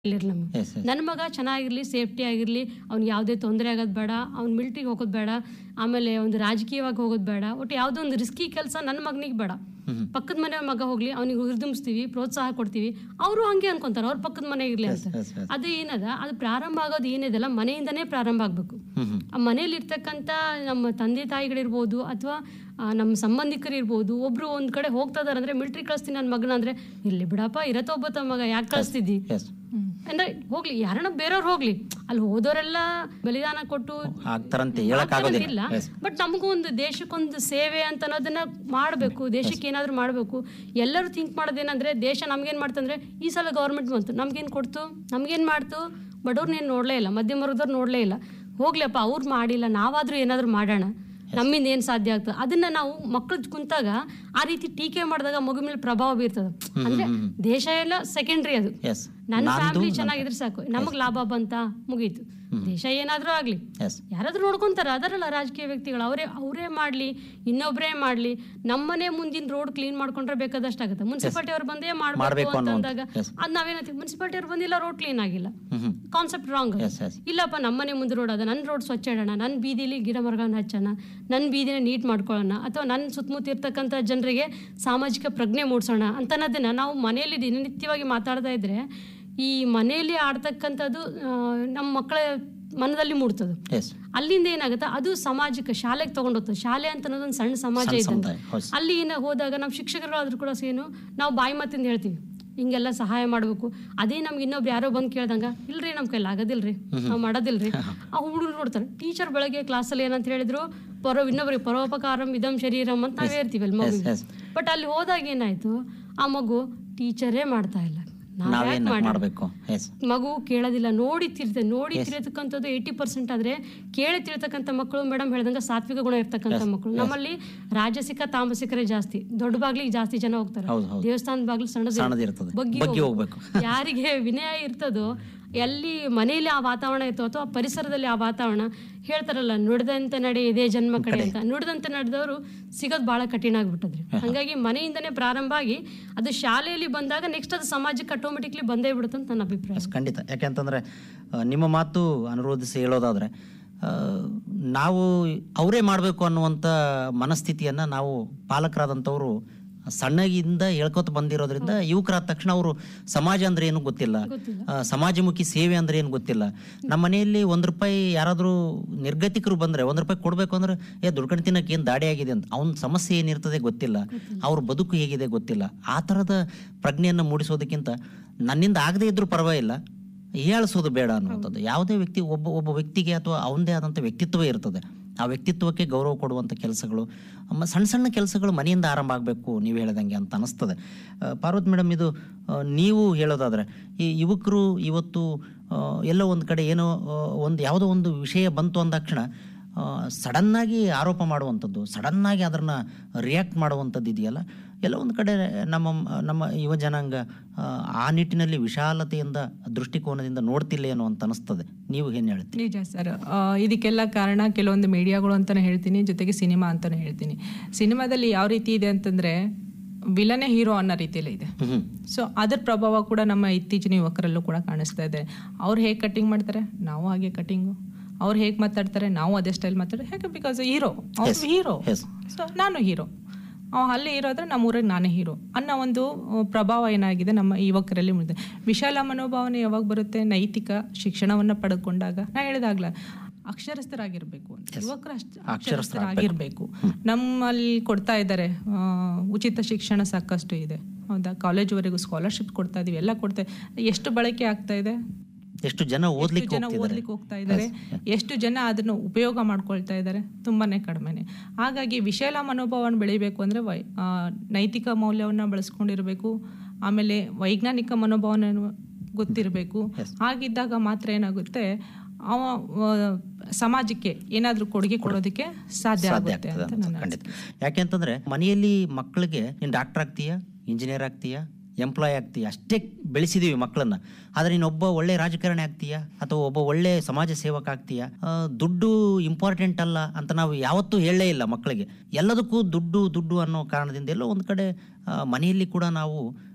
ಇಲ್ಲಿರ್ಲಿ Yes, yes. ನನ್ನ ಮಗ ಚೆನ್ನಾಗಿರ್ಲಿ ಸೇಫ್ಟಿ ಆಗಿರ್ಲಿ ಅವ್ನಿಗೆ ಯಾವುದೇ ತೊಂದರೆ ಆಗೋದು ಬೇಡ ಅವ್ನು ಮಿಲ್ಟ್ರಿಗೆ ಹೋಗೋದು ಬೇಡ ಆಮೇಲೆ ಒಂದು ರಾಜಕೀಯವಾಗಿ ಹೋಗೋದು ಬೇಡ ಒಟ್ಟು ಯಾವುದೋ ಒಂದು ರಿಸ್ಕಿ ಕೆಲಸ ನನ್ನ ಮಗನಿಗೆ ಬೇಡ ಪಕ್ಕದ ಮನೆ ಮಗ ಹೋಗ್ಲಿ ಅವ್ನಿಗೆ ಹುರಿದುಂಬಿಸ್ತೀವಿ ಪ್ರೋತ್ಸಾಹ ಕೊಡ್ತೀವಿ ಅವರು ಹಂಗೆ ಅನ್ಕೊಂತಾರೆ ಅವ್ರ ಪಕ್ಕದ ಮನೆ ಇರ್ಲಿ ಅಂತ yes, yes. ಅದು ಏನದ ಅದು ಪ್ರಾರಂಭ ಆಗೋದು ಏನಿದೆಲ್ಲ ಮನೆಯಿಂದನೇ ಪ್ರಾರಂಭ ಆಗಬೇಕು ಹ್ಮ್ ಹ್ಮ್ ಆ ಮನೇಲಿ ಇರ್ತಕ್ಕಂಥ ನಮ್ಮ ತಂದೆ ತಾಯಿಗಳಿರ್ಬೋದು ಅಥವಾ ನಮ್ಮ ಸಂಬಂಧಿಕರು ಇರ್ಬೋದು ಒಬ್ರು ಒಂದ್ ಕಡೆ ಹೋಗ್ತಾ ಇದಾರೆ ಅಂದ್ರೆ ಮಿಲ್ಟ್ರಿ ಕಳಿಸ್ತೀನಿ ನನ್ನ ಮಗನ ಅಂದ್ರೆ ಇಲ್ಲಿ ಬಿಡಪ್ಪ ಇರತ್ತ ಒಬ್ಬತ್ತ ಮಗ ಯಾಕೆ ಕಳಿಸ್ತಿದ್ದಿ ಎಸ್ ಅಂದ್ರೆ ಹೋಗ್ಲಿ ಯಾರನ್ನ ಬೇರೆಯವ್ರು ಹೋಗ್ಲಿ ಅಲ್ಲಿ ಹೋದವರೆಲ್ಲ ಬಲಿದಾನ ಕೊಟ್ಟು ಆಗ್ತಾರಂತೆ ಹೇಳಕ್ಕಾಗೋದಿಲ್ಲ ಇಲ್ಲ Yes. ಬಟ್ ನಮಗೂ ಒಂದು ದೇಶಕ್ಕೊಂದು ಸೇವೆ ಅಂತ ಅನ್ನೋದನ್ನ ಮಾಡಬೇಕು ದೇಶಕ್ಕೆ ಏನಾದ್ರು ಮಾಡಬೇಕು ಎಲ್ಲರೂ ಥಿಂಕ್ ಮಾಡೋದೇನಂದ್ರೆ ದೇಶ ನಮ್ಗೇನ್ ಮಾಡ್ತಂದ್ರೆ ಈ ಸಲ ಗೌರ್ಮೆಂಟ್ ಬಂತು ನಮ್ಗೇನ್ ಕೊಡ್ತು ನಮ್ಗೇನ್ ಮಾಡ್ತು ಬಡವ್ರನ್ನೇನು ನೋಡ್ಲೇ ಇಲ್ಲ ಮಧ್ಯಮ ವರ್ಗದವ್ರು ನೋಡ್ಲೇ ಇಲ್ಲ ಹೋಗ್ಲಪ್ಪ ಅವ್ರು ಮಾಡಿಲ್ಲ ನಾವಾದ್ರೂ ಏನಾದ್ರು ಮಾಡೋಣ ನಮ್ಮಿಂದ ಏನ್ ಸಾಧ್ಯ ಆಗ್ತದೆ ಅದನ್ನ ನಾವು ಮಕ್ಕಳು ಕುಂತಾಗ ಆ ರೀತಿ ಟೀಕೆ ಮಾಡಿದಾಗ ಮಗು ಮೇಲೆ ಪ್ರಭಾವ ಬೀರ್ತದೆ ಅಂದ್ರೆ ದೇಶ ಎಲ್ಲ ಸೆಕೆಂಡ್ರಿ ಅದು ಎಸ್ ನನ್ನ ಫ್ಯಾಮಿಲಿ ಚೆನ್ನಾಗಿದ್ರೆ ಸಾಕು ನಮಗ್ ಲಾಭ ಬಂತ ಮುಗೀತು ದೇಶ ಏನಾದ್ರೂ ಆಗ್ಲಿ ಎಸ್ ಯಾರಾದ್ರೂ ನೋಡ್ಕೊಂತಾರ ಅದರಲ್ಲ ರಾಜಕೀಯ ವ್ಯಕ್ತಿಗಳು ಅವರೇ ಅವರೇ ಮಾಡ್ಲಿ ಇನ್ನೊಬ್ಬರೇ ಮಾಡ್ಲಿ ನಮ್ಮನೆ ಮುಂದಿನ ರೋಡ್ ಕ್ಲೀನ್ ಮಾಡ್ಕೊಂಡ್ರೆ ಬೇಕಾದಷ್ಟು ಆಗುತ್ತೆ ಮುನ್ಸಿಪಾಲಿಟಿ ಅವ್ರು ಬಂದೇ ಮಾಡ್ಬೇಕು ಮಾಡ್ಬೇಕು ಅಂತ ಅನ್ನೋ ಅಂದಾಗ Yes. ಅದ್ ನಾವೇನಂತೀವಿ ಮುನ್ಸಿಪಾಲಿಟಿ ಅವ್ರು ಬಂದಿಲ್ಲ ರೋಡ್ ಕ್ಲೀನ್ ಆಗಿಲ್ಲ hmm hmm concept wrong yes yes ಇಲ್ಲಪ್ಪ ನಮ್ಮನೆ ಮುಂದೆ ರೋಡ್ ಅದ ನನ್ನ ರೋಡ್ ಸ್ವಚ್ಛ ಇಡೋಣ ನನ್ನ ಬೀದಿಲಿ ಗಿಡ ಮರಗಳನ್ನ ಹಚ್ಚೋಣ ನನ್ನ ಬೀದಿನ ನೀಟ್ ಮಾಡ್ಕೊಳ್ಳೋಣ ಅಥವಾ ನನ್ನ ಸುತ್ತಮುತ್ತ ಇರ್ತಕ್ಕಂಥ ಜನರಿಗೆ ಸಾಮಾಜಿಕ ಪ್ರಜ್ಞೆ ಮೂಡಿಸೋಣ ಅಂತ ಅನ್ನೋದನ್ನ ನಾವು ಮನೆಯಲ್ಲಿ ದಿನನಿತ್ಯವಾಗಿ ಮಾತಾಡ್ತಾ ಇದ್ರೆ ಈ ಮನೆಯಲ್ಲಿ ಆಡ್ತಕ್ಕಂಥದ್ದು ಆ, ನಮ್ಮ ಮಕ್ಕಳ ಮನದಲ್ಲಿ ಮೂಡ್ತದೆ ಎಸ್ ಅಲ್ಲಿಂದ ಏನಾಗುತ್ತೆ ಅದು ಸಮಾಜಕ್ಕೆ ಶಾಲೆಗೆ ತಗೊಂಡೋಗ್ತದೆ ಶಾಲೆ ಅಂತ ಅನ್ನೋದೊಂದು ಸಣ್ಣ ಸಮಾಜ ಸಣ್ಣ ಇದ್ದಂತೆ ಸಮುದಾಯ, ಹೌದು. ಅಲ್ಲಿ ಏನ ಹೋದಾಗ ನಮ್ಮ ಶಿಕ್ಷಕರುಗಳಾದ್ರೂ ಕೂಡ ಏನು ನಾವು ಬಾಯಿ ಮಾತಿಂದ ಹೇಳ್ತೀವಿ ಹಿಂಗೆಲ್ಲ ಸಹಾಯ ಮಾಡಬೇಕು ಅದೇ ನಮ್ಗೆ ಇನ್ನೊಬ್ರು ಯಾರೋ ಬಂದು ಕೇಳ್ದಂಗ ಇಲ್ರಿ ನಮ್ಮ ಕೈಲಿ ಆಗೋದಿಲ್ರಿ ನಾವು ಮಾಡೋದಿಲ್ರಿ ಆ ಹುಡುಗರು ನೋಡ್ತಾರೆ ಟೀಚರ್ ಬೆಳಗ್ಗೆ ಕ್ಲಾಸಲ್ಲಿ ಏನಂತ ಹೇಳಿದ್ರು ಪರೋ ಇನ್ನೊಬ್ರಿಗೆ ಪರೋಪಕಾರಂ ಇದಂ ಶರೀರಂ ಅಂತ ನಾವೇ ಇರ್ತೀವಿ ಅಲ್ಲಿ ಮಗುವಿಗೆ yes. ಬಟ್ ಅಲ್ಲಿ ಹೋದಾಗ ಏನಾಯ್ತು ಆ ಮಗು ಟೀಚರೇ ಮಾಡ್ತಾ ಇಲ್ಲ ನಾವ್ ಯಾಕ್ ನಾವೇನು ಮಾಡೋಣ? ಮಾಡಬೇಕು ಎಸ್ ಮಗು ಕೇಳೋದಿಲ್ಲ ನೋಡಿ ತಿಳ್ತೆ ನೋಡಿ ತಿಳಿತಕ್ಕಂಥದ್ದು ಏಯ್ಟಿ ಪರ್ಸೆಂಟ್ ಆದ್ರೆ ಕೇಳಿ ತಿಳ್ತಕ್ಕಂಥ ಮಕ್ಕಳು ಮೇಡಮ್ ಹೇಳ್ದಂಗ ಸಾತ್ವಿಕ ಗುಣ ಇರ್ತಕ್ಕಂಥ ಮಕ್ಕಳು ನಮ್ಮಲ್ಲಿ ರಾಜಸಿಕ ತಾಮಸಿಕರೇ ಜಾಸ್ತಿ ದೊಡ್ಡ ಬಾಗ್ಲಿಗೆ ಜಾಸ್ತಿ ಜನ ಹೋಗ್ತಾರೆ ಹೌದು, ಹೌದು. ದೇವಸ್ಥಾನದ ಬಾಗ್ಲು ಸಣ್ಣದು ಸಣ್ಣದಿರ್ತದೆ ಬಗ್ಗಿ ಬಗ್ಗಿ ಹೋಗ್ಬೇಕು. ಹೋಗ್ಬೇಕು ಯಾರಿಗೆ ವಿನಯ ಇರ್ತದೋ ಎಲ್ಲಿ ಮನೆಯಲ್ಲಿ ಆ ವಾತಾವರಣ ಇರ್ತೋ ಅಥವಾ ಪರಿಸರದಲ್ಲಿ ಆ ವಾತಾವರಣ ಹೇಳ್ತಾರಲ್ಲ ನುಡಿದಂತೆ ನಡೆ ಇದೇ ಜನ್ಮ ಕಡೆ ಅಂತ ನುಡಿದಂತೆ ನಡೆದವರು ಸಿಗೋದು ಬಹಳ ಕಠಿಣ ಆಗ್ಬಿಟ್ಟದ್ರಿ ಹಂಗಾಗಿ ಮನೆಯಿಂದನೇ ಪ್ರಾರಂಭ ಆಗಿ ಅದು ಶಾಲೆಯಲ್ಲಿ ಬಂದಾಗ ನೆಕ್ಸ್ಟ್ ಅದು ಸಮಾಜಕ್ಕೆ ಆಟೋಮೆಟಿಕ್ಲಿ ಬಂದೇ ಬಿಡುತ್ತೆ ಅಂತ ನನ್ನ ಅಭಿಪ್ರಾಯ ಎಸ್ ಖಂಡಿತ ಯಾಕೆಂತಂದ್ರೆ ಆ, ನಿಮ್ಮ ಮಾತು ಅನುರೋಧಿಸಿ ಹೇಳೋದಾದ್ರೆ ಆ, ನಾವು ಅವರೇ ಮಾಡಬೇಕು ಅನ್ನುವಂಥ ಮನಸ್ಥಿತಿಯನ್ನು ನಾವು ಪಾಲಕರಾದಂಥವರು ಸಣ್ಣಗಿಂದ ಹೇಳ್ಕೊತ ಬಂದಿರೋದ್ರಿಂದ ಯುವಕರಾದ ತಕ್ಷಣ ಅವರು ಸಮಾಜ ಅಂದ್ರೆ ಏನು ಗೊತ್ತಿಲ್ಲ ಆ, ಸಮಾಜಮುಖಿ ಸೇವೆ ಅಂದ್ರೆ ಏನು ಗೊತ್ತಿಲ್ಲ ನಮ್ಮ ಮನೆಯಲ್ಲಿ ಒಂದು ರೂಪಾಯಿ ಯಾರಾದರೂ ನಿರ್ಗತಿಕರು ಬಂದ್ರೆ ಒಂದು ರೂಪಾಯಿ ಕೊಡಬೇಕು ಅಂದ್ರೆ ಏ ದುಡ್ಕೊಂಡು ತಿನ್ನಕ್ಕೆ ಏನು ದಾಡಿ ಆಗಿದೆ ಅಂತ ಅವ್ನ ಸಮಸ್ಯೆ ಏನಿರ್ತದೆ ಗೊತ್ತಿಲ್ಲ ಅವ್ರ ಬದುಕು ಹೇಗಿದೆ ಗೊತ್ತಿಲ್ಲ ಆ ಥರದ ಪ್ರಜ್ಞೆಯನ್ನು ಮೂಡಿಸೋದಕ್ಕಿಂತ ನನ್ನಿಂದ ಆಗದೇ ಇದ್ರೂ ಪರವಾಗಿಲ್ಲ ಹೀಯಾಳಿಸೋದು ಬೇಡ ಅನ್ನುವಂಥದ್ದು ಯಾವುದೇ ವ್ಯಕ್ತಿ ಒಬ್ಬ ಒಬ್ಬ ವ್ಯಕ್ತಿಗೆ ಅಥವಾ ಅವನದೇ ಆದಂಥ ವ್ಯಕ್ತಿತ್ವ ಇರ್ತದೆ ಆ ವ್ಯಕ್ತಿತ್ವಕ್ಕೆ ಗೌರವ ಕೊಡುವಂಥ ಕೆಲಸಗಳು ಮ- ಸಣ್ಣ ಸಣ್ಣ ಕೆಲಸಗಳು ಮನೆಯಿಂದ ಆರಂಭ ಆಗಬೇಕು ನೀವು ಹೇಳ್ದಂಗೆ ಅಂತ ಅನಿಸ್ತದೆ ಆ, ಪಾರ್ವತಿ ಮೇಡಮ್ ಇದು ಆ, ನೀವು ಹೇಳೋದಾದ್ರೆ ಈ ಯುವಕರು ಇವತ್ತು ಆ, ಎಲ್ಲೋ ಒಂದು ಕಡೆ ಏನೋ ಆ, ಒಂದು ಯಾವುದೋ ಒಂದು ವಿಷಯ ಬಂತು ಅಂದಾಕ್ಷಣ ಸಡನ್ನಾಗಿ ಆರೋಪ ಮಾಡುವಂಥದ್ದು ಸಡನ್ನಾಗಿ ಅದನ್ನು ರಿಯಾಕ್ಟ್ ಮಾಡುವಂಥದ್ದು ಇದೆಯಲ್ಲ ಎಲ್ಲ ಒಂದು ಕಡೆ ನಮ್ಮ ನಮ್ಮ ಯುವ ಜನಾಂಗ ಆ, ಆ ನಿಟ್ಟಿನಲ್ಲಿ ವಿಶಾಲತೆಯಿಂದ ದೃಷ್ಟಿಕೋನದಿಂದ ನೋಡ್ತಿಲ್ಲ ಏನೋ ಅಂತ ಅನಿಸ್ತದೆ ನೀವು ಏನು ಹೇಳ್ತೀರಿ ನಿಜ ಸರ್ ಆ, ಇದಕ್ಕೆಲ್ಲ ಕಾರಣ ಕೆಲವೊಂದು ಮೀಡಿಯಾಗಳು ಅಂತಾನೆ ಹೇಳ್ತೀನಿ ಜೊತೆಗೆ ಸಿನಿಮಾ ಅಂತಾನೆ ಹೇಳ್ತೀನಿ ಸಿನಿಮಾದಲ್ಲಿ ಯಾವ ರೀತಿ ಇದೆ ಅಂತಂದ್ರೆ ವಿಲನೇ ಹೀರೋ ಅನ್ನೋ ರೀತಿಯಲ್ಲಿ ಇದೆ ಹ್ಮ್ ಸೊ ಅದ್ರ ಪ್ರಭಾವ ಕೂಡ ನಮ್ಮ ಇತ್ತೀಚಿನ ಯುವಕರಲ್ಲೂ ಕೂಡ ಕಾಣಿಸ್ತಾ ಇದೆ ಅವ್ರು ಹೇಗೆ ಕಟಿಂಗ್ ಮಾಡ್ತಾರೆ ನಾವು ಹಾಗೆ ಕಟಿಂಗು ಅವ್ರು ಹೇಗೆ ಮಾತಾಡ್ತಾರೆ ನಾವು ಅದೇ ಸ್ಟೈಲ್ ಮಾತಾಡ್ತಾರೆ ಹೇಗೆ ಬಿಕಾಸ್ ಹೀರೋ ಅವ್ರು ಹೀರೋ Yes. ಸೊ ನಾನು ಹೀರೋ ಅವ ಅಲ್ಲಿ ಹೀರೋ ಆದ್ರೆ ನಮ್ಮ ಊರಿಗೆ ನಾನೇ ಹೀರೋ ಅನ್ನೋ ಒಂದು ಆ, ಪ್ರಭಾವ ಏನಾಗಿದೆ ನಮ್ಮ ಯುವಕರಲ್ಲಿ ಮುಂದೆ ವಿಶಾಲ ಮನೋಭಾವನೆ ಯಾವಾಗ ಬರುತ್ತೆ ನೈತಿಕ ಶಿಕ್ಷಣವನ್ನ ಪಡೆದುಕೊಂಡಾಗ ನಾ ಹೇಳಿದಾಗ್ಲ ಅಕ್ಷರಸ್ಥರಾಗಿರ್ಬೇಕು ಅಂತ ಯುವಕರು ಅಷ್ಟ ಅಕ್ಷರಸ್ಥರಾಗಿರ್ಬೇಕು ನಮ್ಮಲ್ಲಿ ಕೊಡ್ತಾ ಇದ್ದಾರೆ ಆ, ಉಚಿತ ಶಿಕ್ಷಣ ಸಾಕಷ್ಟು ಇದೆ ಹೌದಾ ಕಾಲೇಜ್ವರೆಗೂ ಸ್ಕಾಲರ್ಶಿಪ್ ಕೊಡ್ತಾ ಇದೀವಿ ಎಲ್ಲ ಕೊಡ್ತಾ ಎಷ್ಟು ಬಳಕೆ ಆಗ್ತಾ ಇದೆ ಎಷ್ಟು ಜನ ಎಷ್ಟು ಓದ್ಲಿಕ್ಕೆ ಜನ ಹೋಗ್ತಿದ್ದಾರೆ ಓದ್ಲಿಕ್ಕೆ ಹೋಗ್ತಾ ಇದ್ದಾರೆ ಎಷ್ಟು ಜನ ಅದನ್ನು ಉಪಯೋಗ ಮಾಡ್ಕೊಳ್ತಾ ಇದ್ದಾರೆ ತುಂಬಾನೇ ಕಡಿಮೆನೆ ಹಾಗಾಗಿ ವಿಶಾಲ ಮನೋಭಾವನ ಬೆಳಿಬೇಕು ಅಂದ್ರೆ ವೈ ಆ, ನೈತಿಕ ಮೌಲ್ಯವನ್ನ ಬಳಸ್ಕೊಂಡಿರ್ಬೇಕು ಆಮೇಲೆ ವೈಜ್ಞಾನಿಕ ಮನೋಭಾವನ ಗೊತ್ತಿರಬೇಕು ಹಾಗಿದ್ದಾಗ ಮಾತ್ರ ಏನಾಗುತ್ತೆ ಅವ ಆ, ಸಮಾಜಕ್ಕೆ ಏನಾದ್ರೂ ಕೊಡುಗೆ ಕೊಡೋದಕ್ಕೆ ಸಾಧ್ಯ ಸಾಧ್ಯ ಆಗುತ್ತೆ ಆಗ್ತದೆ ಅಂತ ಅಂತ ನನ್ನ ಖಂಡಿತ ಯಾಕೆಂತಂದ್ರೆ ಮನೆಯಲ್ಲಿ ಮಕ್ಕಳಿಗೆ ನೀನು ಡಾಕ್ಟರ್ ಆಗ್ತೀಯಾ ಇಂಜಿನಿಯರ್ ಆಗ್ತೀಯಾ ಎಂಪ್ಲಾಯ್ ಆಗ್ತೀಯಾ ಅಷ್ಟೇ ಬೆಳೆಸಿದೀವಿ ಮಕ್ಕಳನ್ನ ಆದ್ರೆ ನೀನು ಒಬ್ಬ ಒಳ್ಳೆ ರಾಜಕಾರಣಿ ಆಗ್ತೀಯಾ ಅಥವಾ ಒಬ್ಬ ಒಳ್ಳೆ ಸಮಾಜ ಸೇವಕ ಆಗ್ತೀಯಾ ಆ, ದುಡ್ಡು ಇಂಪಾರ್ಟೆಂಟ್ ಅಲ್ಲ ಅಂತ ನಾವು ಯಾವತ್ತೂ ಹೇಳಲೇ ಇಲ್ಲ ಮಕ್ಕಳಿಗೆ ಎಲ್ಲದಕ್ಕೂ ದುಡ್ಡು ದುಡ್ಡು ಅನ್ನೋ ಕಾರಣದಿಂದ ಎಲ್ಲೋ ಒಂದು ಕಡೆ ಆ, ಮನೆಯಲ್ಲಿ ಕೂಡ ನಾವು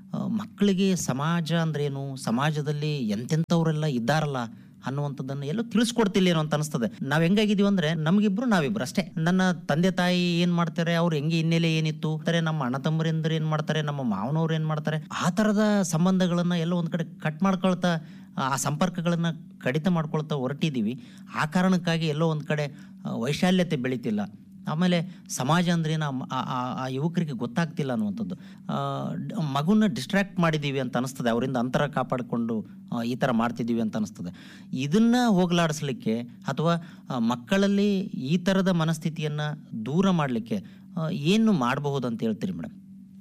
ಆ, ಮಕ್ಕಳಿಗೆ ಸಮಾಜ ಅಂದ್ರೇನು ಸಮಾಜದಲ್ಲಿ ಎಂತೆಂಥವರೆಲ್ಲ ಇದ್ದಾರಲ್ಲ ಅನ್ನುವಂಥದ್ದನ್ನು ಎಲ್ಲೋ ತಿಳಿಸ್ಕೊಡ್ತಿಲ್ಲ ಏನೋ ಅಂತ ಅನಿಸ್ತದೆ ನಾವ್ ಹೆಂಗಾಗಿದೀವಿ ಅಂದ್ರೆ ನಮಗಿಬ್ರು ನಾವಿಬ್ರು ಅಷ್ಟೇ ನನ್ನ ತಂದೆ ತಾಯಿ ಏನ್ ಮಾಡ್ತಾರೆ ಅವ್ರ ಹೆಂಗೆ ಹಿನ್ನೆಲೆ ಏನಿತ್ತು ಅಂದ್ರೆ ನಮ್ಮ ಅಣ್ಣ ತಮ್ಮರಿಂದ್ರು ಏನ್ ಮಾಡ್ತಾರೆ ನಮ್ಮ ಮಾವನವ್ರು ಏನ್ ಮಾಡ್ತಾರೆ ಆ ತರದ ಸಂಬಂಧಗಳನ್ನ ಎಲ್ಲ ಒಂದ್ ಕಡೆ ಕಟ್ ಮಾಡ್ಕೊಳ್ತಾ ಆ ಸಂಪರ್ಕಗಳನ್ನ ಕಡಿತ ಮಾಡ್ಕೊಳ್ತಾ ಹೊರಟಿದೀವಿ ಆ ಕಾರಣಕ್ಕಾಗಿ ಎಲ್ಲೋ ಒಂದ್ ಕಡೆ ಆ, ವೈಶಾಲ್ಯತೆ ಬೆಳೀತಿಲ್ಲ ಆಮೇಲೆ ಸಮಾಜ ಅಂದ್ರೆ ಏನು ಆ- ಆ- ಆ- ಆ ಯುವಕರಿಗೆ ಗೊತ್ತಾಗ್ತಿಲ್ಲ ಅನ್ನುವಂಥದ್ದು ಆ, ಡ್- ಮಗುನ ಡಿಸ್ಟ್ರಾಕ್ಟ್ ಮಾಡಿದ್ದೀವಿ ಅಂತ ಅನಿಸ್ತದೆ ಅವರಿಂದ ಅಂತರ ಕಾಪಾಡಿಕೊಂಡು ಆ, ಈ ಥರ ಮಾಡ್ತಿದ್ದೀವಿ ಅಂತ ಅನಿಸ್ತದೆ ಇದನ್ನ ಹೋಗಲಾಡಿಸ್ಲಿಕ್ಕೆ ಅಥವಾ ಆ, ಮಕ್ಕಳಲ್ಲಿ ಈ ಥರದ ಮನಸ್ಥಿತಿಯನ್ನು ದೂರ ಮಾಡಲಿಕ್ಕೆ ಏನು ಮಾಡಬಹುದು ಅಂತ ಹೇಳ್ತೀರಿ ಮೇಡಮ್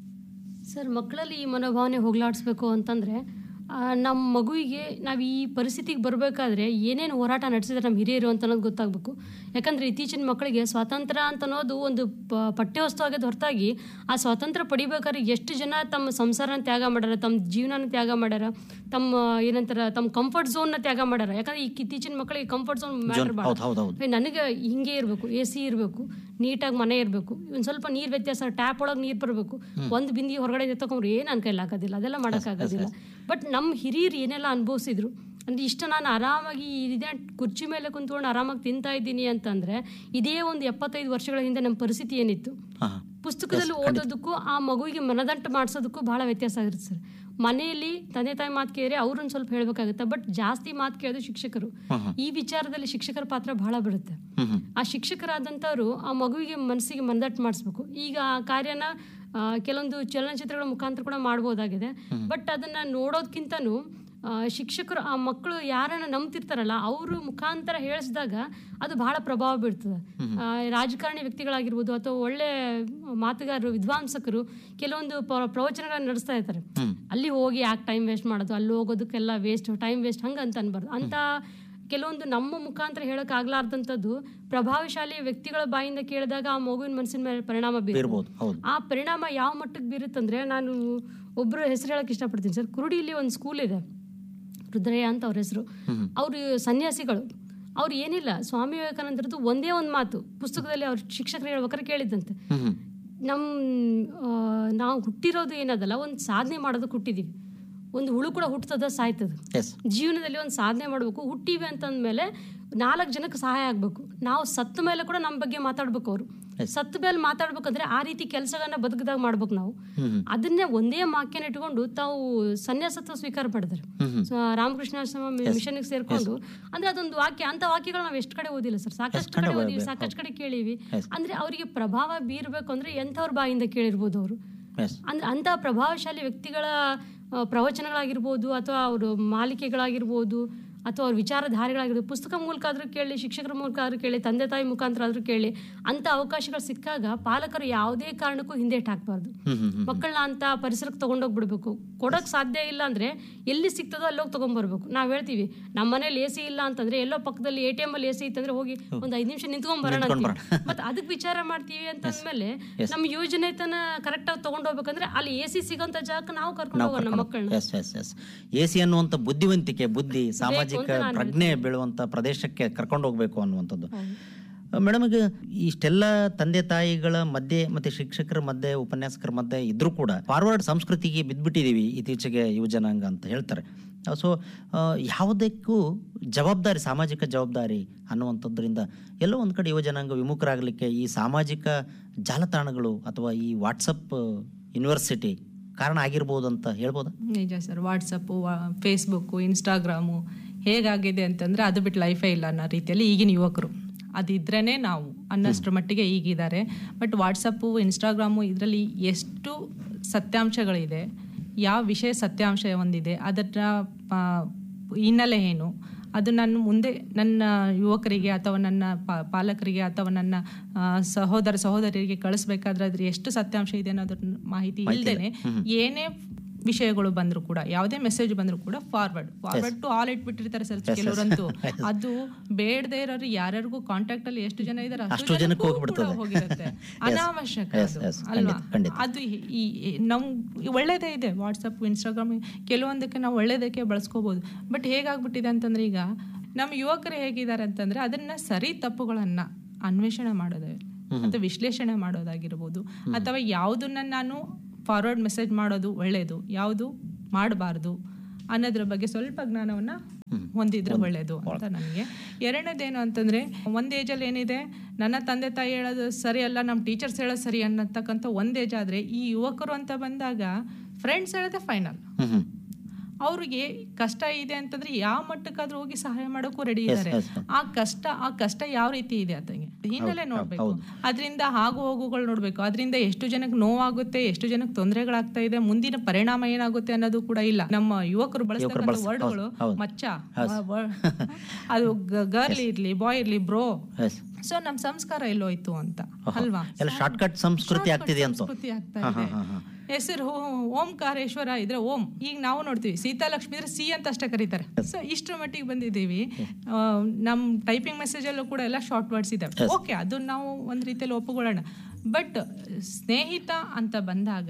ಸರ್ ಮಕ್ಕಳಲ್ಲಿ ಈ ಮನೋಭಾವನೆ ಹೋಗ್ಲಾಡಿಸ್ಬೇಕು ಅಂತಂದರೆ ನಮ್ಮ ಮಗುವಿಗೆ ನಾವು ಈ ಪರಿಸ್ಥಿತಿಗೆ ಬರಬೇಕಾದ್ರೆ ಏನೇನು ಹೋರಾಟ ನಡೆಸಿದ್ರೆ ನಮ್ಮ ಹಿರಿಯರು ಅಂತ ಅನ್ನೋದು ಗೊತ್ತಾಗಬೇಕು ಯಾಕಂದರೆ ಇತ್ತೀಚಿನ ಮಕ್ಕಳಿಗೆ ಸ್ವಾತಂತ್ರ್ಯ ಅಂತ ಅನ್ನೋದು ಒಂದು ಪ ಪಠ್ಯವಸ್ತು ಆಗೋದು ಹೊರತಾಗಿ ಆ ಸ್ವಾತಂತ್ರ್ಯ ಪಡಿಬೇಕಾದ್ರೆ ಎಷ್ಟು ಜನ ತಮ್ಮ ಸಂಸಾರನ ತ್ಯಾಗ ಮಾಡ್ಯಾರ ತಮ್ಮ ಜೀವನನ ತ್ಯಾಗ ಮಾಡ್ಯಾರ ತಮ್ಮ ಏನಂತಾರ ತಮ್ಮ ಕಂಫರ್ಟ್ ಝೋನ್ನ ತ್ಯಾಗ ಮಾಡ್ಯಾರ ಯಾಕಂದ್ರೆ ಈ ಇತ್ತೀಚಿನ ಮಕ್ಕಳಿಗೆ ಕಂಫರ್ಟ್ ಝೋನ್ ಮ್ಯಾಟರ್ ಭಾಳ ಹೌದು ಹೌದು ಹೌದು ಏ, ನನಗೆ ಹಿಂಗೆ ಇರಬೇಕು ಎ ಸಿ ಇರಬೇಕು ನೀಟಾಗಿ ಮನೆ ಇರಬೇಕು ಒಂದು ಸ್ವಲ್ಪ ನೀರು ವ್ಯತ್ಯಾಸ ಟ್ಯಾಪ್ ಒಳಗೆ ನೀರು ಬರಬೇಕು ಒಂದು ಬಿಂದಿ ಹೊರಗಡೆ ಎತ್ತಕೊಂಡ್ರೆ ಏನು ನನ್ನ ಕೈಲಿ ಆಗೋದಿಲ್ಲ ಅದೆಲ್ಲ ಮಾಡೋಕ್ಕಾಗೋದಿಲ್ಲ ಬಟ್ ನಮ್ಮ ಹಿರಿಯರು ಏನೆಲ್ಲ ಅನುಭವಿಸಿದ್ರು ಅಂದ್ರೆ ಇಷ್ಟ ನಾನು ಆರಾಮಾಗಿ ಇದೇ ಕುರ್ಚಿ ಮೇಲೆ ಕುಂತ್ಕೊಂಡು ಆರಾಮಾಗಿ ತಿಂತಾ ಇದ್ದೀನಿ ಅಂತಂದ್ರೆ ಇದೇ ಒಂದು ಎಪ್ಪತ್ತೈದು ವರ್ಷಗಳ ಹಿಂದೆ ನಮ್ಮ ಪರಿಸ್ಥಿತಿ ಏನಿತ್ತು ಹಾಂ ಹಾಂ ಪುಸ್ತಕದಲ್ಲಿ ಓದೋದಕ್ಕೂ ಆ ಮಗುವಿಗೆ ಮನದಂಟು ಮಾಡಿಸೋದಕ್ಕೂ ಬಹಳ ವ್ಯತ್ಯಾಸ ಆಗಿರುತ್ತೆ ಸರ್ ಮನೆಯಲ್ಲಿ ತಂದೆ ತಾಯಿ ಮಾತು ಕೇಳಿದ್ರೆ ಅವ್ರನ್ನ ಸ್ವಲ್ಪ ಹೇಳ್ಬೇಕಾಗುತ್ತೆ ಬಟ್ ಜಾಸ್ತಿ ಮಾತು ಕೇಳೋದು ಶಿಕ್ಷಕರು ಈ ವಿಚಾರದಲ್ಲಿ ಶಿಕ್ಷಕರ ಪಾತ್ರ ಬಹಳ ಬರುತ್ತೆ ಹ್ಮ್ ಹ್ಮ್ ಆ ಶಿಕ್ಷಕರಾದಂಥವ್ರು ಆ ಮಗುವಿಗೆ ಮನಸ್ಸಿಗೆ ಮನದಟ್ಟು ಮಾಡಿಸ್ಬೇಕು ಈಗ ಆ ಕಾರ್ಯನ ಆ, ಕೆಲವೊಂದು ಚಲನಚಿತ್ರಗಳ ಮುಖಾಂತರ ಕೂಡ ಮಾಡ್ಬೋದಾಗಿದೆ ಬಟ್ ಅದನ್ನ ನೋಡೋದ್ಕಿಂತನೂ ಆ, ಶಿಕ್ಷಕರು ಆ ಮಕ್ಕಳು ಯಾರನ್ನ ನಂಬ್ತಿರ್ತಾರಲ್ಲ ಅವರು ಮುಖಾಂತರ ಹೇಳಿಸಿದಾಗ ಅದು ಬಹಳ ಪ್ರಭಾವ ಬೀಳ್ತದೆ ಆ, ರಾಜಕಾರಣಿ ವ್ಯಕ್ತಿಗಳಾಗಿರ್ಬೋದು ಅಥವಾ ಒಳ್ಳೆ ಮಾತುಗಾರರು ವಿದ್ವಾಂಸಕರು ಕೆಲವೊಂದು ಪ್ರ- ಪ್ರವಚನಗಳನ್ನ ನಡೆಸ್ತಾ ಇರ್ತಾರೆ ಅಲ್ಲಿ ಹೋಗಿ ಯಾಕೆ ಟೈಮ್ ವೇಸ್ಟ್ ಮಾಡೋದು ಅಲ್ಲಿ ಹೋಗೋದಕ್ಕೆಲ್ಲ ವೇಸ್ಟ್ ಟೈಮ್ ವೇಸ್ಟ್ ಹಂಗೆ ಅಂತ ಅನ್ಬಾರ್ದು ಅಂತ ಕೆಲವೊಂದು ನಮ್ಮ ಮುಖಾಂತರ ಹೇಳೋಕ್ಕಾಗ್ಲಾರ್ದಂಥದ್ದು ಪ್ರಭಾವಶಾಲಿ ವ್ಯಕ್ತಿಗಳ ಬಾಯಿಂದ ಕೇಳಿದಾಗ ಆ ಮಗುವಿನ ಮನಸ್ಸಿನ ಮೇಲೆ ಪರಿಣಾಮ ಬೀರ್ಬೋದು ಇರ್ಬೋದು ಹೌದು ಆ ಪರಿಣಾಮ ಯಾವ ಮಟ್ಟಕ್ಕೆ ಬೀರುತ್ತಂದ್ರೆ ನಾನು ಒಬ್ಬರು ಹೆಸರು ಹೇಳಕ್ ಇಷ್ಟಪಡ್ತೀನಿ ಸರ್ ಕುರುಡಿಲಿ ಒಂದು ಸ್ಕೂಲ್ ಇದೆ ರುದ್ರಯ್ಯ ಅಂತ ಅವ್ರ ಹೆಸರು ಅವರು ಸನ್ಯಾಸಿಗಳು ಅವ್ರು ಏನಿಲ್ಲ ಸ್ವಾಮಿ ವಿವೇಕಾನಂದರದ್ದು ಒಂದೇ ಒಂದು ಮಾತು ಪುಸ್ತಕದಲ್ಲಿ ಅವ್ರ ಶಿಕ್ಷಕರು ಹೇಳ್ಬೇಕಾದ್ರೆ ಕೇಳಿದ್ದಂತೆ ಹ್ಮ್ ಹ್ಮ್ ನಮ್ಮ ಆ, ನಾವು ಹುಟ್ಟಿರೋದು ಏನದಲ್ಲ ಒಂದು ಸಾಧನೆ ಮಾಡೋದಕ್ಕೆ ಹುಟ್ಟಿದೀವಿ ಒಂದು ಹುಳು ಕೂಡ ಹುಟ್ಟುತ್ತದ ಸಾಯ್ತದ ಎಸ್ ಜೀವನದಲ್ಲಿ ಒಂದು ಸಾಧನೆ ಮಾಡಬೇಕು ಹುಟ್ಟಿವಿ ಅಂತಂದ್ಮೇಲೆ ನಾಲ್ಕು ಜನಕ್ಕೆ ಸಹಾಯ ಆಗಬೇಕು ನಾವು ಸತ್ತ ಮೇಲೆ ಕೂಡ ನಮ್ಮ ಬಗ್ಗೆ ಮಾತಾಡ್ಬೇಕು ಅವರು ಸತ್ತ ಮೇಲೆ ಮಾತಾಡ್ಬೇಕಂದ್ರೆ ಆ ರೀತಿ ಕೆಲಸಗಳನ್ನ ಬದುಕದಾಗ ಮಾಡ್ಬೇಕು ನಾವು ಅದನ್ನೇ ಒಂದೇ ಮಾಕ್ಯನ ಇಟ್ಕೊಂಡು ತಾವು ಸನ್ಯಾಸತ್ವ ಸ್ವೀಕಾರ ಮಾಡಿದ್ರು ಸೊ, ರಾಮಕೃಷ್ಣ ಆಶ್ರಮ ಮಿಷನ್ಗೆ ಸೇರ್ಕೊಂಡು ಅಂದ್ರೆ ಅದೊಂದು ವಾಕ್ಯ ಅಂತ ವಾಕ್ಯಗಳು ನಾವು ಎಷ್ಟು ಕಡೆ ಓದಿಲ್ಲ ಸರ್ ಸಾಕಷ್ಟು ಕಡೆ ಓದಿವಿ ಸಾಕಷ್ಟು ಕಡೆ ಕೇಳಿವಿ ಅಂದ್ರೆ ಅವರಿಗೆ ಪ್ರಭಾವ ಬೀರ್ಬೇಕು ಅಂದ್ರೆ ಎಂಥವ್ರ ಬಾಯಿಂದ ಕೇಳಿರ್ಬೋದು ಅವರು ಎಸ್ ಅಂದ್ರೆ ಅಂಥ ಪ್ರಭಾವಶಾಲಿ ವ್ಯಕ್ತಿಗಳ ಆ, ಪ್ರವಚನಗಳಾಗಿರ್ಬೋದು ಅಥವಾ ಅವರು ಮಾಲಿಕೆಗಳಾಗಿರ್ಬೋದು ಅಥವಾ ಅವ್ರ ವಿಚಾರಧಾರೆಗಳಾಗಿರ್ಬೋದು ಪುಸ್ತಕ ಮೂಲಕ ಆದರೂ ಕೇಳಿ ಶಿಕ್ಷಕರ ಮೂಲಕ ಆದರೂ ಕೇಳಿ ತಂದೆ ತಾಯಿ ಮುಖಾಂತರ ಆದರೂ ಕೇಳಿ ಅಂಥ ಅವಕಾಶಗಳು ಸಿಕ್ಕಾಗ ಪಾಲಕರು ಯಾವುದೇ ಕಾರಣಕ್ಕೂ ಹಿಂದೇಟ್ ಹಾಕ್ಬಾರ್ದು ಹ್ಮ್ ಹ್ಮ್ ಹ್ಮ್ ಮಕ್ಕಳನ್ನ ಅಂತ ಪರಿಸರಕ್ಕೆ ತಗೊಂಡೋಗ್ಬಿಡ್ಬೇಕು ಕೊಡೋಕೆ ಸಾಧ್ಯ ಇಲ್ಲ ಅಂದ್ರೆ ಎಲ್ಲಿ ಸಿಗ್ತದೋ ಅಲ್ಲೋಗಿ ತಗೊಂಡ್ಬರ್ಬೇಕು ನಾವು ಹೇಳ್ತೀವಿ ನಮ್ಮ ಮನೇಲಿ ಎ ಸಿ ಇಲ್ಲ ಅಂತಂದ್ರೆ ಎಲ್ಲೋ ಪಕ್ಕದಲ್ಲಿ ಎ ಟಿ ಎಮ್ ಅಲ್ಲಿ ಎ ಸಿ ಇತ್ತಂದ್ರೆ ಹೋಗಿ ಒಂದು ಐದು ನಿಮಿಷ ನಿಂತ್ಕೊಂಡ್ ಬರೋಣ ಅಂತೀವಿ. ಮತ್ತೆ ಅದಕ್ಕೆ ವಿಚಾರ ಮಾಡ್ತೀವಿ ಅಂತಂದ್ಮೇಲೆ ನಮ್ಮ ಯೋಜನೆ ತನ ಕರೆಕ್ಟ್ ಆಗಿ ತಗೊಂಡ್ ಹೋಗ್ಬೇಕಂದ್ರೆ ಅಲ್ಲಿ ಎ ಸಿ ಸಿಗೋಂತ ಜಾಗಕ್ಕೆ ನಾವು ಕರ್ಕೊಂಡು ಹೋಗೋಣ ನಮ್ಮ ಮಕ್ಕಳನ್ನ S S S A C ಅನ್ನುವಂಥ ಬುದ್ಧಿವಂತಿಕೆ ಬುದ್ಧಿ ಸಾಮಾಜಿಕ ಪ್ರಜ್ಞೆ ಬೀಳುವಂಥ ಪ್ರದೇಶಕ್ಕೆ ಕರ್ಕೊಂಡು ಹೋಗ್ಬೇಕು ಅನ್ನುವಂಥದ್ದು ಮೇಡಮ್ ಈಗ ಇಷ್ಟೆಲ್ಲ ತಂದೆ ತಾಯಿಗಳ ಮಧ್ಯೆ ಮತ್ತೆ ಶಿಕ್ಷಕರ ಮಧ್ಯೆ ಉಪನ್ಯಾಸಕರ ಮಧ್ಯೆ ಇದ್ರೂ ಕೂಡ ಫಾರ್ವರ್ಡ್ ಸಂಸ್ಕೃತಿಗೆ ಬಿದ್ದ್ಬಿಟ್ಟಿದೀವಿ ಇತ್ತೀಚೆಗೆ ಯುವಜನಾಂಗ ಅಂತ ಹೇಳ್ತಾರೆ ಸೊ ಯಾವುದಕ್ಕೂ ಜವಾಬ್ದಾರಿ ಸಾಮಾಜಿಕ ಜವಾಬ್ದಾರಿ ಅನ್ನುವಂಥದ್ರಿಂದ ಎಲ್ಲೋ ಒಂದು ಕಡೆ ಯುವಜನಾಂಗ ವಿಮುಖರಾಗಲಿಕ್ಕೆ ಈ ಸಾಮಾಜಿಕ ಜಾಲತಾಣಗಳು ಅಥವಾ ಈ ವಾಟ್ಸಪ್ ಯೂನಿವರ್ಸಿಟಿ ಕಾರಣ ಆಗಿರ್ಬೋದು ಅಂತ ಹೇಳ್ಬೋದಾ ನಿಜ ಸರ್ ವಾಟ್ಸಪ್ಪು ಫೇಸ್ಬುಕ್ಕು ಇನ್ಸ್ಟಾಗ್ರಾಮು ಹೇಗಾಗಿದೆ ಅಂತಂದರೆ ಅದು ಬಿಟ್ಟು ಲೈಫೇ ಇಲ್ಲ ಅನ್ನೋ ರೀತಿಯಲ್ಲಿ ಈಗಿನ ಯುವಕರು ಅದಿದ್ರೇ ನಾವು ಅನ್ನೋಷ್ಟ್ರ ಮಟ್ಟಿಗೆ ಈಗಿದ್ದಾರೆ ಬಟ್ ವಾಟ್ಸಪ್ಪು ಇನ್ಸ್ಟಾಗ್ರಾಮು ಇದರಲ್ಲಿ ಎಷ್ಟು ಸತ್ಯಾಂಶಗಳಿದೆ ಯಾವ ವಿಷಯ ಸತ್ಯಾಂಶ ಒಂದಿದೆ ಅದರ ಆ, ಹಿನ್ನೆಲೆ ಏನು ಅದು ನಾನು ಮುಂದೆ ನನ್ನ ಯುವಕರಿಗೆ ಅಥವಾ ನನ್ನ ಪಾ- ಪಾಲಕರಿಗೆ ಅಥವಾ ನನ್ನ ಆ, ಸಹೋದರ ಸಹೋದರಿಯರಿಗೆ ಕಳಿಸ್ಬೇಕಾದ್ರೆ ಅದ್ರ ಎಷ್ಟು ಸತ್ಯಾಂಶ ಇದೆ ಅನ್ನೋದ್ರ ಮಾಹಿತಿ ಇಲ್ದೇನೆ ಏನೇ ವಿಷಯಗಳು ಬಂದ್ರು ಕೂಡ ಯಾವುದೇ ಮೆಸೇಜ್ ಬಂದ್ರು ಕೂಡ ಫಾರ್ವರ್ಡ್ ಫಾರ್ವರ್ಡ್ ಟು ಆಲ್ ಇಟ್ಬಿಟ್ಟಿರ್ತಾರೆ ಸರ್ ಕೆಲವರಂತೂ ಅದು ಬೇಡದೇ ಇರೋರು ಯಾರ್ಯಾರಿಗೂ ಕಾಂಟ್ಯಾಕ್ಟ್ ಅಲ್ಲಿ ಎಷ್ಟು ಜನ ಇದಾರೆ ಅಷ್ಟು ಜನಕ್ಕೆ ಜನಕ್ಕೂ ಕೂಡ ಹೋಗ್ಬಿಡ್ತದೆ. ಹೋಗಿರುತ್ತೆ ಅನಾವಶ್ಯಕ Yes, ಅದು yes, ಅಲ್ವಾ ಖಂಡಿತ, ಖಂಡಿತ. ಅದು ಈ ಈ- ನಮ್ ಒಳ್ಳೇದೇ ಇದೆ ವಾಟ್ಸಪ್ ಇನ್ಸ್ಟಾಗ್ರಾಮ್ ಕೆಲವೊಂದಕ್ಕೆ ನಾವು ಒಳ್ಳೇದಕ್ಕೆ ಬಳಸ್ಕೋಬಹುದು ಬಟ್ ಹೇಗಾಗ್ಬಿಟ್ಟಿದೆ ಅಂತಂದ್ರೆ ಈಗ ನಮ್ಮ ಯುವಕರು ಹೇಗಿದ್ದಾರೆ ಅಂತಂದ್ರೆ ಅದನ್ನ ಸರಿ ತಪ್ಪುಗಳನ್ನ ಅನ್ವೇಷಣೆ ಮಾಡೋದು ಅಥವಾ ವಿಶ್ಲೇಷಣೆ ಮಾಡೋದಾಗಿರ್ಬೋದು ಅಥವಾ ಯಾವುದನ್ನ ನಾನು ಫಾರ್ವರ್ಡ್ ಮೆಸೇಜ್ ಮಾಡೋದು ಒಳ್ಳೆಯದು ಯಾವುದು ಮಾಡಬಾರ್ದು ಅನ್ನೋದ್ರ ಬಗ್ಗೆ ಸ್ವಲ್ಪ ಜ್ಞಾನವನ್ನ ಹೊಂದಿದ್ರೆ ಒಳ್ಳೆಯದು ಅಂತ ನನಗೆ ಎರಡನೇದೇನು ಅಂತಂದ್ರೆ ಒಂದು ಏಜಲ್ಲಿ ಏನಿದೆ ನನ್ನ ತಂದೆ ತಾಯಿ ಹೇಳೋದು ಸರಿ ಅಲ್ಲ ನಮ್ಮ ಟೀಚರ್ಸ್ ಹೇಳೋದು ಸರಿ ಅನ್ನತಕ್ಕಂಥ ಒಂದು ಏಜ್ ಆದರೆ ಈ ಯುವಕರು ಅಂತ ಬಂದಾಗ ಫ್ರೆಂಡ್ಸ್ ಹೇಳೋದೇ ಫೈನಲ್ ಹ್ಮ್ ಹ್ಮ್ ಅವ್ರಿಗೆ ಕಷ್ಟ ಇದೆ ಅಂತಂದ್ರೆ ಯಾವ ಮಟ್ಟಕ್ಕಾದ್ರೂ ಹೋಗಿ ಸಹಾಯ ಮಾಡೋಕ್ಕೂ ರೆಡಿ ಇದ್ದಾರೆ yes, ಆ ಕಷ್ಟ ಆ ಕಷ್ಟ ಯಾವ ರೀತಿ ಇದೆ ಅತಂಗೆ ಹಿನ್ನೆಲೆ ನೋಡ್ಬೇಕು ಅದರಿಂದ ಆಗು ಹೋಗುಗಳು ನೋಡ್ಬೇಕು ಅದರಿಂದ ಎಷ್ಟು ಜನಕ್ಕೆ ನೋವಾಗುತ್ತೆ ಎಷ್ಟು ಜನಕ್ಕೆ ತೊಂದರೆಗಳಾಗ್ತಾ ಇದೆ ಮುಂದಿನ ಪರಿಣಾಮ ಏನಾಗುತ್ತೆ ಅನ್ನೋದು ಕೂಡ ಇಲ್ಲ ನಮ್ಮ ಯುವಕರು ಬಳಸ್ತಕ್ಕಂಥ ವರ್ಡ್ಗಳು ಮಚ್ಚ ವ- ಅದು ಗರ್ಲ್ ಇರ್ಲಿ ಬಾಯ್ ಇರ್ಲಿ ಬ್ರೋ ಎಸ್ ಸೊ ನಮ್ಮ ಸಂಸ್ಕಾರ ಎಲ್ಲೋಯ್ತು ಅಂತ ಅಲ್ವಾ ಎಲ್ಲ ಶಾರ್ಟ್ಕಟ್ ಸಂಸ್ಕೃತಿ ಆಗ್ತಿದೆ ಅಂತ ಸಂಸ್ಕೃತಿ ಆಗ್ತಾ ಇದೆ ಹೆಸರು ಓಂಕಾರೇಶ್ವರ ಇದ್ರೆ ಓಂ ಈಗ ನಾವು ನೋಡ್ತೀವಿ ಸೀತಾಲಕ್ಷ್ಮಿ ಇದ್ರೆ ಸಿ ಅಂತ ಅಷ್ಟೇ ಕರೀತಾರೆ ಸೊ ಇಷ್ಟರ ಮಟ್ಟಿಗೆ ಬಂದಿದ್ದೀವಿ ಆ, ನಮ್ ಟೈಪಿಂಗ್ ಮೆಸೇಜ್ ಅಲ್ಲೂ ಕೂಡ ಎಲ್ಲ ಶಾರ್ಟ್ ವರ್ಡ್ಸ್ ಇದಾವೆ ಓಕೆ ಅದನ್ನ ನಾವು ಒಂದ್ ರೀತಿಯಲ್ಲಿ ಒಪ್ಪುಕೊಳ್ಳೋಣ ಬಟ್ ಸ್ನೇಹಿತ ಅಂತ ಬಂದಾಗ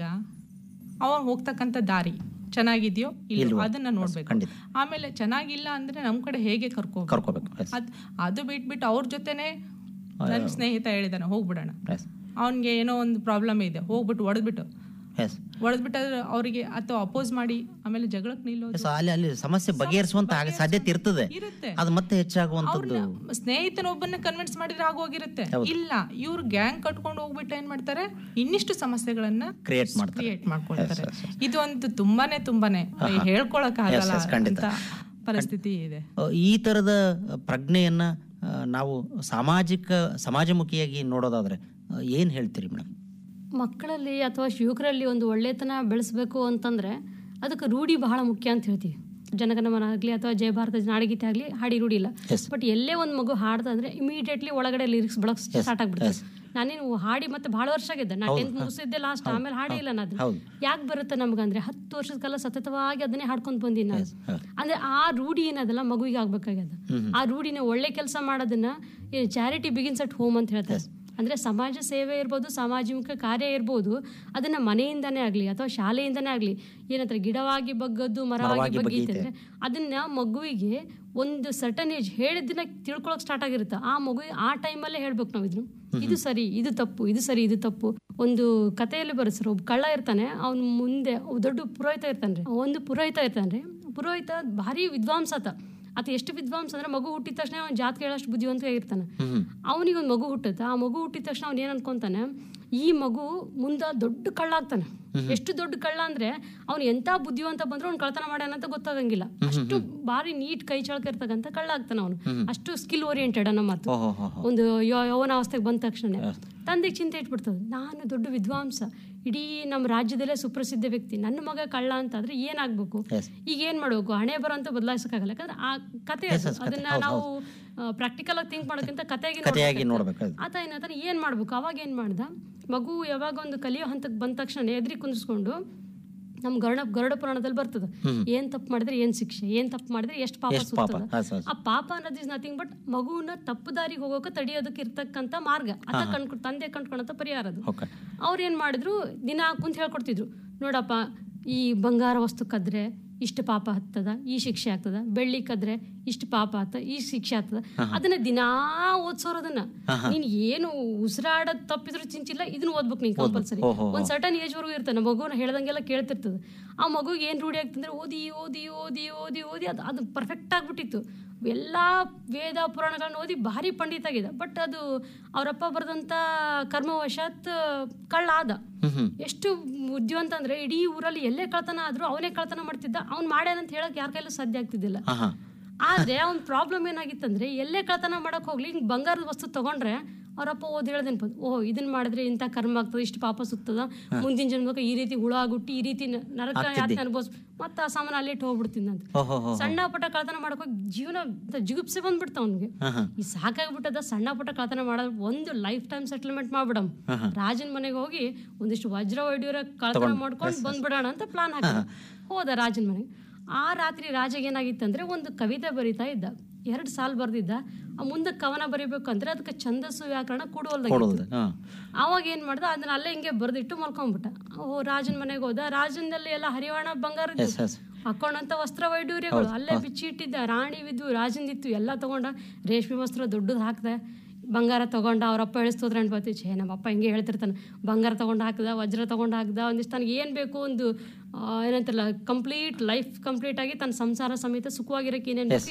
ಅವನ್ ಹೋಗ್ತಕ್ಕಂಥ ದಾರಿ ಚೆನ್ನಾಗಿದ್ಯೋ ಇಲ್ಲ ಅದನ್ನ ನೋಡ್ಬೇಕು ಖಂಡಿತ. ಆಮೇಲೆ ಚೆನ್ನಾಗಿಲ್ಲ ಅಂದ್ರೆ ನಮ್ ಕಡೆ ಹೇಗೆ ಕರ್ಕೋ ಕರ್ಕೋಬೇಕು ಎಸ್ ಅದ್ ಅದು ಬಿಟ್ಬಿಟ್ಟು ಅವ್ರ ಜೊತೆನೆ ನನ್ನ ಸ್ನೇಹಿತ ಹೇಳಿದಾನೆ ಹೋಗ್ಬಿಡೋಣ ಎಸ್ ಅವನಿಗೆ ಏನೋ ಒಂದು ಪ್ರಾಬ್ಲಮ್ ಇದೆ ಹೋಗ್ಬಿಟ್ಟು ಹೊಡೆದ್ಬಿಟ್ಟು ಎಸ್ ಹೊಡೆದ್ಬಿಟ್ಟು ಅವರಿಗೆ ಅಥವಾ ಅಪೋಸ್ ಮಾಡಿ ಆಮೇಲೆ ಜಗಳಕ್ಕೆ ನಿಲ್ಲೋದು ಎಸ್ ಅಲ್ಲಿ ಅಲ್ಲಿ ಸಮಸ್ಯೆ ಬಗೆಹರಿಸುವಂತ ಆಗ ಸಾಧ್ಯತೆ ಇರ್ತದೆ ಇರುತ್ತೆ ಅದು ಮತ್ತೆ ಹೆಚ್ಚಾಗುವಂಥದ್ದು ಅವ್ರನ್ನ ಸ್ನೇಹಿತನೊಬ್ಬನ್ನ ಕನ್ವಿನ್ಸ್ ಮಾಡಿದ್ರೆ ಆಗೋಗಿರುತ್ತೆ ಇಲ್ಲ ಇವ್ರು ಗ್ಯಾಂಗ್ ಕಟ್ಕೊಂಡು ಹೋಗ್ಬಿಟ್ಟು ಏನ್ ಮಾಡ್ತಾರೆ ಇನ್ನಿಷ್ಟು ಸಮಸ್ಯೆಗಳನ್ನ ಕ್ರಿಯೇಟ್ ಮಾಡ್ತಾರೆ ಕ್ರಿಯೇಟ್ ಮಾಡ್ಕೊಳ್ತಾರೆ ಇದು ಒಂದು ತುಂಬಾನೇ ತುಂಬಾನೇ ಹೇಳ್ಕೊಳಕ್ ಆಗಲ್ಲ yes, ಖಂಡಿತ. ಅಂತ ಪರಿಸ್ಥಿತಿ ಇದೆ ಅ, ಈ ಥರದ ಪ್ರಜ್ಞೆಯನ್ನ ಅ, ನಾವು ಸಾಮಾಜಿಕ ಸಮಾಜಮುಖಿಯಾಗಿ ನೋಡೋದಾದ್ರೆ ಏನು ಹೇಳ್ತೀರಿ ಮೇಡಮ್ ಮಕ್ಕಳಲ್ಲಿ ಅಥವಾ ಯುವಕರಲ್ಲಿ ಒಂದು ಒಳ್ಳೆತನ ಬೆಳೆಸಬೇಕು ಅಂತಂದ್ರೆ ಅದಕ್ಕೆ ರೂಢಿ ಬಹಳ ಮುಖ್ಯ ಅಂತ ಹೇಳ್ತೀವಿ ಜನಗಣಮನ ಆಗಲಿ ಅಥವಾ ಜಯ ಭಾರತ ನಾಡಗೀತೆ ಆಗಲಿ ಹಾಡಿ ರೂಢಿ ಇಲ್ಲ Yes. ಬಟ್ ಎಲ್ಲೇ ಒಂದು ಮಗು ಹಾಡ್ದಂದ್ರೆ ಇಮಿಡಿಯೇಟ್ಲಿ ಒಳಗಡೆ ಲಿರಿಕ್ಸ್ ಬಳಕ್ ಸ್ಟಾರ್ಟ್ ಆಗ್ಬಿಡ್ತದೆ ನಾನೇನು ಹಾಡಿ ಮತ್ತೆ ಬಹಳ ವರ್ಷ ಆಗಿದ್ದೆ ನಾ ಟೆಂತ್ ಮುಗಿಸಿದ್ದೆ ಲಾಸ್ಟ್ ಆಮೇಲೆ ಹಾಡೇ ಇಲ್ಲ ನಾನು ಹೌದು. ಯಾಕೆ ಬರುತ್ತೆ ನಮ್ಗಂದ್ರೆ ಹತ್ತು ವರ್ಷದ ಕಾಲ ಸತತವಾಗಿ ಅದನ್ನೇ ಹಾಡ್ಕೊಂಡ್ ಬಂದೀನಿ ನಾನು ಅಂದ್ರೆ ಆ ರೂಢಿ ಏನದಲ್ಲ ಮಗುವಿಗೆ ಆಗ್ಬೇಕಾಗ್ಯದ ಆ ರೂಢಿನ ಒಳ್ಳೆ ಕೆಲಸ ಮಾಡೋದನ್ನ ಚಾರಿಟಿ ಬಿಗಿನ್ಸ್ ಅಟ್ ಹೋಮ್ ಅಂತ ಹೇಳ್ತಾರೆ ಅಂದ್ರೆ ಸಮಾಜ ಸೇವೆ ಇರ್ಬೋದು ಸಾಮಾಜಿಕ ಕಾರ್ಯ ಇರ್ಬೋದು ಅದನ್ನ ಮನೆಯಿಂದನೇ ಆಗ್ಲಿ ಅಥವಾ ಶಾಲೆಯಿಂದನೇ ಆಗ್ಲಿ ಏನಂತಾರೆ ಗಿಡವಾಗಿ ಬಗ್ಗದ್ದು ಮರವಾಗಿ ಬಗ್ಗೀತೆ ಅಂದ್ರೆ ಅದನ್ನ ಮಗುವಿಗೆ ಒಂದು ಸರ್ಟನ್ ಏಜ್ ಹೇಳಿದ್ದನ್ನ ತಿಳ್ಕೊಳಕ್ ಸ್ಟಾರ್ಟ್ ಆಗಿರುತ್ತೆ ಆ ಮಗುವಿಗೆ ಆ ಟೈಮಲ್ಲೇ ಹೇಳ್ಬೇಕು ನಾವು ಇದನ್ನು ಇದು ಸರಿ ಇದು ತಪ್ಪು ಇದು ಸರಿ ಇದು ತಪ್ಪು ಒಂದು ಕಥೆಯಲ್ಲಿ ಬರುತ್ತೆ ಸರ್ ಒಬ್ಬ ಕಳ್ಳ ಇರ್ತಾನೆ ಅವ್ನ ಮುಂದೆ ಒಬ್ಬ ದೊಡ್ಡ ಪುರೋಹಿತ ಇರ್ತಾನೆ ಒಂದು ಪುರೋಹಿತ ಇರ್ತಾನೆ ಪುರೋಹಿತ ಭಾರಿ ವಿದ್ವಾಂಸ ಆತ ಆತ ಎಷ್ಟು ವಿದ್ವಾಂಸ ಅಂದ್ರೆ ಮಗು ಹುಟ್ಟಿದ ತಕ್ಷಣ ಅವ್ನು ಜಾತ್ ಕೇಳೋಷ್ಟು ಬುದ್ಧಿವಂತ ಆಗಿರ್ತಾನೆ ಅವನಿಗೆ ಒಂದು ಮಗು ಹುಟ್ಟುತ್ತೆ ಆ ಮಗು ಹುಟ್ಟಿದ ತಕ್ಷಣ ಅವ್ನು ಏನ್ ಅನ್ಕೊಂತಾನೆ ಈ ಮಗು ಮುಂದ ದೊಡ್ಡ ಕಳ್ಳ ಆಗ್ತಾನೆ ಎಷ್ಟು ದೊಡ್ಡ ಕಳ್ಳ ಅಂದ್ರೆ ಅವ್ನು ಎಂತ ಬುದ್ಧಿವಂತ ಬಂದ್ರೆ ಅವ್ನು ಕಳ್ತನ ಮಾಡ್ಯಾನ ಅಂತ ಗೊತ್ತಾಗಂಗಿಲ್ಲ ಅಷ್ಟು ಭಾರಿ ನೀಟ್ ಕೈ ಚಳಕ ಇರ್ತಕ್ಕಂಥ ಕಳ್ಳ ಆಗ್ತಾನೆ ಅವನು ಅಷ್ಟು ಸ್ಕಿಲ್ ಓರಿಯೆಂಟೆಡ್ ಅನ್ನೋ ಮಾತು ಓಹೋ ಹೋ ಒಂದು ಯೌ- ಯೌವನಾವಸ್ಥೆಗೆ ಬಂದ ತಕ್ಷಣ ತಂದೆಗೆ ಚಿಂತೆ ಇಟ್ಬಿಡ್ತದೆ ನಾನು ದೊಡ್ಡ ವಿದ್ವಾಂಸ ಇಡೀ ನಮ್ಮ ರಾಜ್ಯದಲ್ಲೇ ಸುಪ್ರಸಿದ್ಧ ವ್ಯಕ್ತಿ ನನ್ನ ಮಗ ಕಳ್ಳ ಅಂತ ಆದ್ರೆ ಏನಾಗ್ಬೇಕು Yes. ಈಗ ಏನ್ ಮಾಡ್ಬೇಕು ಹಣೆ ಬರಂತ ಬದಲಾಯಿಸಕ್ಕಾಗಲ್ಲ ಯಾಕಂದ್ರೆ ಆ ಕತೆ ಅದು. ಅದನ್ನ ನಾವು ಪ್ರಾಕ್ಟಿಕಲ್ ಆಗಿ ಥಿಂಕ್ ಮಾಡೋಕ್ಕಿಂತ ಕತೆಯಾಗಿ ಕಥೆಯಾಗಿ ನೋಡ್ಬೇಕು. ನೋಡ್ಬೇಕು ಆತ ಏನಂತಾನೆ ಏನ್ ಮಾಡ್ಬೇಕು ಅವಾಗ ಏನ್ ಮಾಡ್ದ ಮಗು ಯಾವಾಗ ಒಂದು ಕಲಿಯೋ ಹಂತಕ್ಕೆ ಬಂದ ತಕ್ಷಣ ಎದ್ರಿ ಕುಂದಿಸ್ಕೊಂಡು ನಮ್ ಗರುಡ ಗರುಡ ಪುರಾಣದಲ್ಲಿ ಬರ್ತದೆ ಏನ್ ತಪ್ಪು ಮಾಡಿದ್ರೆ ಏನ್ ಶಿಕ್ಷೆ ಏನ್ ತಪ್ಪು ಮಾಡಿದ್ರೆ ಎಷ್ಟು ಪಾಪ ಎಷ್ಟು ಪಾಪ ಸುತ್ತದ ಹೌದು, ಹೌದು. ಆ ಪಾಪ ಅನ್ನೋದು ಇಸ್ ನಥಿಂಗ್ ಬಟ್ ಮಗುವನ್ನ ತಪ್ಪು ದಾರಿಗೆ ಹೋಗೋಕೆ ತಡಿಯೋದಕ್ಕೆ ಇರ್ತಕ್ಕಂಥ ಮಾರ್ಗ ಅದ ಕಂಡ್ಕೊಂಡು ತಂದೆ ಕಂಡ್ಕೊಂಡಂತ ಪರಿಹಾರ ಅದು ಓಕೆ ಅವ್ರು ಏನ್ ಮಾಡಿದ್ರು ದಿನ ಕುಂತ ಹೇಳ್ಕೊಡ್ತಿದ್ರು ನೋಡಪ್ಪ ಈ ಬಂಗಾರ ವಸ್ತು ಕದ್ರೆ ಇಷ್ಟು ಪಾಪ ಹತ್ತದ ಈ ಶಿಕ್ಷೆ ಆಗ್ತದ ಬೆಳ್ಳಿ ಕದ್ರೆ ಇಷ್ಟು ಪಾಪ ಆತ ಈ ಶಿಕ್ಷೆ ಆಗ್ತದ ಅದನ್ನ ದಿನಾ ಓದ್ಸೋರು ಅದನ್ನ ನೀನ್ ಏನು ಉಸಿರಾಡೋದ್ ತಪ್ಪಿದ್ರು ಚಿಂಚಿಲ್ಲ ಇದನ್ನ ಓದ್ಬೇಕು ನೀನ್ ಕಂಪಲ್ಸರಿ ಒಂದ್ ಸರ್ಟನ್ ಏಜ್ ವರೆಗೂ ಇರ್ತಾನೆ ಮಗುನ ಹೇಳ್ದಂಗೆಲ್ಲ ಕೇಳ್ತಿರ್ತದೆ ಆ ಮಗುಗೆ ಏನ್ ರೂಢಿ ಆಗ್ತಂದ್ರೆ ಓದಿ ಓದಿ ಓದಿ ಓದಿ ಓದಿ ಅದು ಅದು ಪರ್ಫೆಕ್ಟ್ ಆಗ್ಬಿಟ್ಟಿತ್ತು ಎಲ್ಲ ವೇದ ಪುರಾಣಗಳನ್ನ ಓದಿ ಭಾರಿ ಪಂಡಿತ ಆಗಿದೆ ಬಟ್ ಅದು ಅವರಪ್ಪ ಬರೆದಂತ ಕರ್ಮವಶಾತ್ ಕಳ್ಳ ಆದ ಎಷ್ಟು ಬುದ್ಧಿವಂತ ಅಂದ್ರೆ ಇಡೀ ಊರಲ್ಲಿ ಎಲ್ಲೇ ಕಳ್ತನ ಆದ್ರೂ ಅವನೇ ಕಳ್ತನ ಮಾಡ್ತಿದ್ದ ಅವ್ನ್ ಮಾಡ್ಯಾನಂತ ಹೇಳಕ್ ಯಾರ ಕೈಲೂ ಸಾಧ್ಯ ಆಗ್ತಿದ್ದಿಲ್ಲ ಹಾಂ ಹಾಂ ಆದ್ರೆ ಅವ್ನ ಪ್ರಾಬ್ಲಮ್ ಏನಾಗಿತ್ತಂದ್ರೆ ಎಲ್ಲೇ ಕಳ್ತನ ಮಾಡಕ್ ಹೋಗ್ಲಿ ಹಿಂಗ್ ಬಂಗಾರದ ವಸ್ತು ತಗೊಂಡ್ರೆ ಅವರಪ್ಪ ಓದ್ ಹೇಳ್ದೇನ್ ಓಹ್ ಇದನ್ನ ಮಾಡಿದ್ರೆ ಇಂಥ ಕರ್ಮ ಆಗ್ತದೆ ಇಷ್ಟು ಪಾಪ ಸುತ್ತದ ಮುಂದಿನ ಜನ್ಮಕ್ಕೆ ಈ ರೀತಿ ಹುಳ ಗುಟ್ಟಿ ಈ ರೀತಿ ನ- ನರಕ ಯಾತನೆ ಅನುಭವಿಸ್ ಮತ್ತೆ ಆ ಸಾಮಾನು ಅಲ್ಲೇ ಇಟ್ಟು ಹೋಗ್ಬಿಡ್ತೀನಿ ಅಂತ ಓಹೋ ಹೋ ಸಣ್ಣ ಪುಟ್ಟ ಕಳ್ತನ ಮಾಡಕ್ ಹೋಗಿ ಜೀವನ ಅಂತ ಜಿಗುಪ್ಸೆ ಬಂದ್ಬಿಡ್ತ ಅವ್ನಿಗೆ ಈ ಸಾಕಾಗ್ಬಿಟ್ಟದ ಸಣ್ಣ ಪುಟ್ಟ ಕಳ್ತನ ಮಾಡೋದು ಒಂದು ಲೈಫ್ ಟೈಮ್ ಸೆಟಲ್ಮೆಂಟ್ ಮಾಡ್ಬಿಡಮ್ ರಾಜನ ಮನೆಗೆ ಹೋಗಿ ಒಂದಿಷ್ಟು ವಜ್ರ ವೈಡ್ಯೂರ ಕಳ್ತನ ಮಾಡ್ಕೊಂಡು ಬಂದ್ಬಿಡೋಣ ಅಂತ ಪ್ಲಾನ್ ಹಾಕಿದ ಹೋದ ರಾಜನ ಮನೆಗೆ ಆ ರಾತ್ರಿ ರಾಜಗೆ ಏನಾಗಿತ್ತಂದ್ರೆ ಒಂದು ಕವಿತೆ ಬರಿತಾ ಇದ್ದ ಎರಡು ಸಾಲ್ ಬರ್ದಿದ್ದ ಆ ಮುಂದೆ ಕವನ ಬರಿಬೇಕಂದ್ರೆ ಅದಕ್ಕೆ ಛಂದಸ್ಸು ವ್ಯಾಕರಣ ಕೂಡುವಲ್ದಾಗಿತ್ತು ಕೊಡೋದು ಹಾಂ ಅವಾಗ ಏನ್ ಮಾಡ್ದ ಅದನ್ನ ಅಲ್ಲೇ ಹಿಂಗೆ ಬರ್ದಿಟ್ಟು ಮಲ್ಕೊಂಡ್ಬಿಟ್ಟ ಓ ರಾಜನ ಮನೆಗೆ ಹೋದ ರಾಜನಲ್ಲಿ ಎಲ್ಲ ಹರಿವಾಣ ಬಂಗಾರ ಎಸ್ ಎಸ್ ಹಾಕೊಂಡಂತ ವಸ್ತ್ರ ವೈಡೂರ್ಯಗಳು ಅಲ್ಲೇ ಬಿಚ್ಚಿ ಇಟ್ಟಿದ್ದ ರಾಣಿ ವಿದ್ದು ರಾಜಂದಿತ್ತು ಎಲ್ಲ ತಗೊಂಡ ರೇಷ್ಮೆ ವಸ್ತ್ರ ದೊಡ್ಡದು ಹಾಕ್ದೆ ಬಂಗಾರ ತೊಗೊಂಡ ಅವ್ರಪ್ಪ ಹೇಳಿಸ್ತೋದ್ರೆ ಅನ್ಕೋತಿ ಛೇ ನಮ್ಮಪ್ಪ ಹಿಂಗೆ ಹೇಳ್ತಿರ್ತಾನೆ ಬಂಗಾರ ತೊಗೊಂಡು ಹಾಕ್ದ ವಜ್ರ ತೊಗೊಂಡು ಹಾಕ್ದ ಒಂದಿಷ್ಟು ತನಗೆ ಏನು ಬೇಕು ಒಂದು ಆ, ಏನಂತಾರಲ್ಲ ಕಂಪ್ಲೀಟ್ ಲೈಫ್ ಕಂಪ್ಲೀಟ್ ಆಗಿ ತನ್ನ ಸಂಸಾರ ಸಮೇತ ಸುಖವಾಗಿರೋಕೆ ಏನೇನು ಬೇಕು